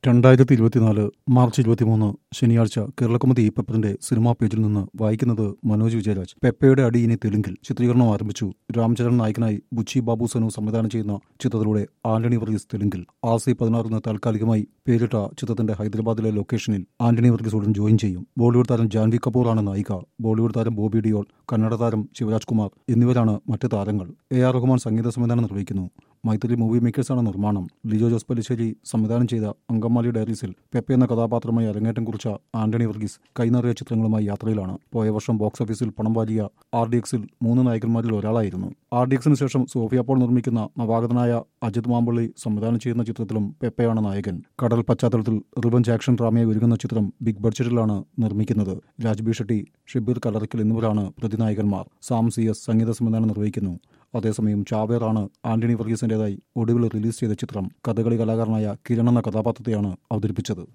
രണ്ടായിരത്തി ഇരുപത്തിനാല് മാർച്ച് ഇരുപത്തിമൂന്ന് ശനിയാഴ്ച കേരളകൗമുദി ഈ പേപ്പറിന്റെ സിനിമാ പേജിൽ നിന്ന് വായിക്കുന്നത് മനോജ് വിജയരാജ് പെപ്പയുടെ അടി ഇനി തെലുങ്കിൽ ചിത്രീകരണം ആരംഭിച്ചു രാംചരൺ നായകനായി ബുച്ചി ബാബു സനു സംവിധാനം ചെയ്യുന്ന ചിത്രത്തിലൂടെ ആന്റണി വർഗീസ് തെലുങ്കിൽ ആർ സി പതിനാറിന് താൽക്കാലികമായി പേരിട്ട ചിത്രത്തിന്റെ ഹൈദരാബാദിലെ ലൊക്കേഷനിൽ ആന്റണി വർഗീസ് ഉടൻ ജോയിൻ ചെയ്യും ബോളിവുഡ് താരം ജാൻവി കപൂറാണ് നായിക ബോളിവുഡ് താരം ബോബി ഡിയോൾ കന്നഡ താരം ശിവരാജ് കുമാർ എന്നിവരാണ് മറ്റ് താരങ്ങൾ എ ആർ റഹ്മാൻ സംഗീത സംവിധാനം നിർവഹിക്കുന്നു മൈത്രി മൂവി മേക്കേഴ്സാണ് നിർമ്മാണം ലിജോ ജോസ് പല്ലിശ്ശേരി സംവിധാനം ചെയ്ത അങ്കമാലി ഡയറീസിൽ പെപ്പെ എന്ന കഥാപാത്രമായി അരങ്ങേറ്റം കുറിച്ച ആന്റണി വർഗീസ് കൈനറിയ ചിത്രങ്ങളുമായി യാത്രയിലാണ് പോയ വർഷം ബോക്സ് ഓഫീസിൽ പണം വാരിയ ആർ ഡി എക്സിൽ മൂന്ന് നായകന്മാരിൽ ഒരാളായിരുന്നു ആർ ഡി എക്സിന് ശേഷം സോഫിയ പോൾ നിർമ്മിക്കുന്ന നവാഗതനായ അജിത് മാമ്പള്ളി സംവിധാനം ചെയ്യുന്ന ചിത്രത്തിലും പെപ്പയാണ് നായകൻ കടൽ പശ്ചാത്തലത്തിൽ റിവഞ്ച് ആക്ഷൻ ഡ്രാമയെ ഒരുങ്ങുന്ന ചിത്രം ബിഗ് ബഡ്ജറ്റിലാണ് നിർമ്മിക്കുന്നത് രാജ്ബി ഷെട്ടി ഷിബിർ കലറക്കൽ എന്നിവരാണ് പ്രതിനായകന്മാർ സാം സി എസ് സംഗീത സംവിധാനം നിർവഹിക്കുന്നു അതേസമയം ചാവേറാണ് ആന്റണി വർഗീസിന്റേതായി ഒടുവിൽ റിലീസ് ചെയ്ത ചിത്രം കഥകളി കലാകാരനായ കിരൺ എന്ന കഥാപാത്രത്തെയാണ് അവതരിപ്പിച്ചത്